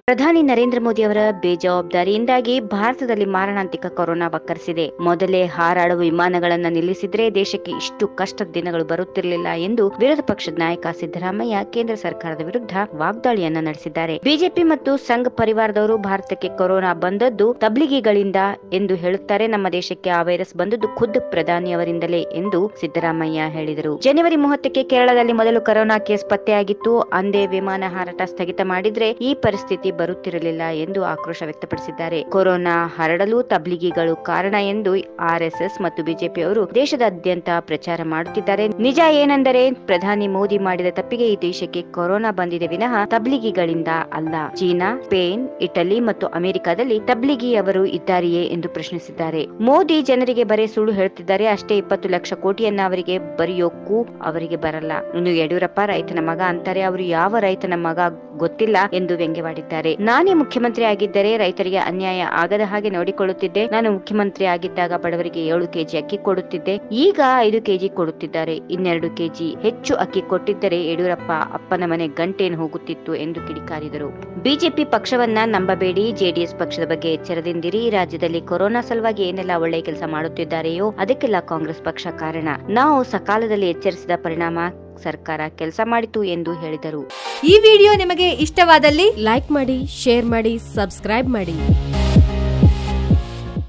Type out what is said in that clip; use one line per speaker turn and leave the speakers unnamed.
ಪ್ರಧಾನಿ ನರೇಂದ್ರ ಮೋದಿ ಅವರ ಬೇಜವಾಬ್ದಾರಿಯಿಂದಾಗಿ ಭಾರತದಲ್ಲಿ ಮಾರಣಾಂತಿಕ ಕೊರೋನಾ ಬಕ್ಕರಿಸಿದೆ ಮೊದಲೇ ಹಾರಾಡುವ ವಿಮಾನಗಳನ್ನ ನಿಲ್ಲಿಸಿದ್ರೆ ದೇಶಕ್ಕೆ ಇಷ್ಟು ಕಷ್ಟದ ದಿನಗಳು ಬರುತ್ತಿರಲಿಲ್ಲ ಎಂದು ವಿರೋಧ ಪಕ್ಷದ ನಾಯಕ ಸಿದ್ದರಾಮಯ್ಯ ಕೇಂದ್ರ ಸರ್ಕಾರದ ವಿರುದ್ಧ ವಾಗ್ದಾಳಿಯನ್ನ ನಡೆಸಿದ್ದಾರೆ ಬಿಜೆಪಿ ಮತ್ತು ಸಂಘ್ ಪರಿವಾರದವರು ಭಾರತಕ್ಕೆ ಕೊರೋನಾ ಬಂದದ್ದು ತಬ್ಲಿಗಿಗಳಿಂದ ಎಂದು ಹೇಳುತ್ತಾರೆ ನಮ್ಮ ದೇಶಕ್ಕೆ ಆ ವೈರಸ್ ಬಂದದ್ದು ಖುದ್ದು ಪ್ರಧಾನಿಯವರಿಂದಲೇ ಎಂದು ಸಿದ್ದರಾಮಯ್ಯ ಹೇಳಿದರು ಜನವರಿ ಮೂವತ್ತಕ್ಕೆ ಕೇರಳದಲ್ಲಿ ಮೊದಲು ಕೊರೋನಾ ಕೇಸ್ ಪತ್ತೆಯಾಗಿತ್ತು ಅಂದೇ ವಿಮಾನ ಹಾರಾಟ ಸ್ಥಗಿತ ಮಾಡಿದ್ರೆ ಈ ಪರಿಸ್ಥಿತಿ ಬರುತ್ತಿರಲಿಲ್ಲ ಎಂದು ಆಕ್ರೋಶ ವ್ಯಕ್ತಪಡಿಸಿದ್ದಾರೆ ಕೊರೋನಾ ಹರಡಲು ತಬ್ಲಿಗಿಗಳು ಕಾರಣ ಎಂದು ಆರ್ಎಸ್ಎಸ್ ಮತ್ತು ಬಿಜೆಪಿಯವರು ದೇಶದಾದ್ಯಂತ ಪ್ರಚಾರ ಮಾಡುತ್ತಿದ್ದಾರೆ ನಿಜ ಏನೆಂದರೆ ಪ್ರಧಾನಿ ಮೋದಿ ಮಾಡಿದ ತಪ್ಪಿಗೆ ಈ ದೇಶಕ್ಕೆ ಕೊರೋನಾ ಬಂದಿದೆ ವಿನಃ ತಬ್ಲಿಗಿಗಳಿಂದ ಅಲ್ಲ ಚೀನಾ ಸ್ಪೇನ್ ಇಟಲಿ ಮತ್ತು ಅಮೆರಿಕದಲ್ಲಿ ತಬ್ಲಿಗಿಯವರು ಇದ್ದಾರೆಯೇ ಎಂದು ಪ್ರಶ್ನಿಸಿದ್ದಾರೆ ಮೋದಿ ಜನರಿಗೆ ಬರೀ ಸುಳ್ಳು ಹೇಳುತ್ತಿದ್ದಾರೆ ಅಷ್ಟೇ ಇಪ್ಪತ್ತು ಲಕ್ಷ ಕೋಟಿಯನ್ನ ಅವರಿಗೆ ಬರೆಯೋಕ್ಕೂ ಅವರಿಗೆ ಬರಲ್ಲ ಇನ್ನು ಯಡಿಯೂರಪ್ಪ ರೈತನ ಮಗ ಅಂತಾರೆ ಅವರು ಯಾವ ರೈತನ ಮಗ ಗೊತ್ತಿಲ್ಲ ಎಂದು ವ್ಯಂಗ್ಯವಾಡಿದ್ದಾರೆ ನಾನೇ ಮುಖ್ಯಮಂತ್ರಿ ಆಗಿದ್ದರೆ ರೈತರಿಗೆ ಅನ್ಯಾಯ ಆಗದ ಹಾಗೆ ನೋಡಿಕೊಳ್ಳುತ್ತಿದ್ದೆ ನಾನು ಮುಖ್ಯಮಂತ್ರಿ ಆಗಿದ್ದಾಗ ಬಡವರಿಗೆ ಏಳು ಕೆಜಿ ಅಕ್ಕಿ ಕೊಡುತ್ತಿದ್ದೆ ಈಗ ಐದು ಕೆಜಿ ಕೊಡುತ್ತಿದ್ದಾರೆ ಇನ್ನೆರಡು ಕೆಜಿ ಹೆಚ್ಚು ಅಕ್ಕಿ ಕೊಟ್ಟಿದ್ದರೆ ಯಡಿಯೂರಪ್ಪ ಅಪ್ಪನ ಮನೆ ಗಂಟೇನು ಹೋಗುತ್ತಿತ್ತು ಎಂದು ಕಿಡಿಕಾರಿದರು ಬಿಜೆಪಿ ಪಕ್ಷವನ್ನ ನಂಬಬೇಡಿ ಜೆಡಿಎಸ್ ಪಕ್ಷದ ಬಗ್ಗೆ ಎಚ್ಚರದಿಂದಿರಿ ರಾಜ್ಯದಲ್ಲಿ ಕೊರೋನಾ ಸಲುವಾಗಿ ಏನೆಲ್ಲ ಒಳ್ಳೆಯ ಕೆಲಸ ಮಾಡುತ್ತಿದ್ದಾರೆಯೋ ಅದಕ್ಕೆಲ್ಲ ಕಾಂಗ್ರೆಸ್ ಪಕ್ಷ ಕಾರಣ ನಾವು ಸಕಾಲದಲ್ಲಿ ಎಚ್ಚರಿಸಿದ ಪರಿಣಾಮ ಸರ್ಕಾರ ಕೆಲಸ ಮಾಡಿತು ಎಂದು ಹೇಳಿದರು
ಈ ವಿಡಿಯೋ ನಿಮಗೆ ಇಷ್ಟವಾದಲ್ಲಿ
ಲೈಕ್ ಮಾಡಿ ಶೇರ್ ಮಾಡಿ ಸಬ್ಸ್ಕ್ರೈಬ್ ಮಾಡಿ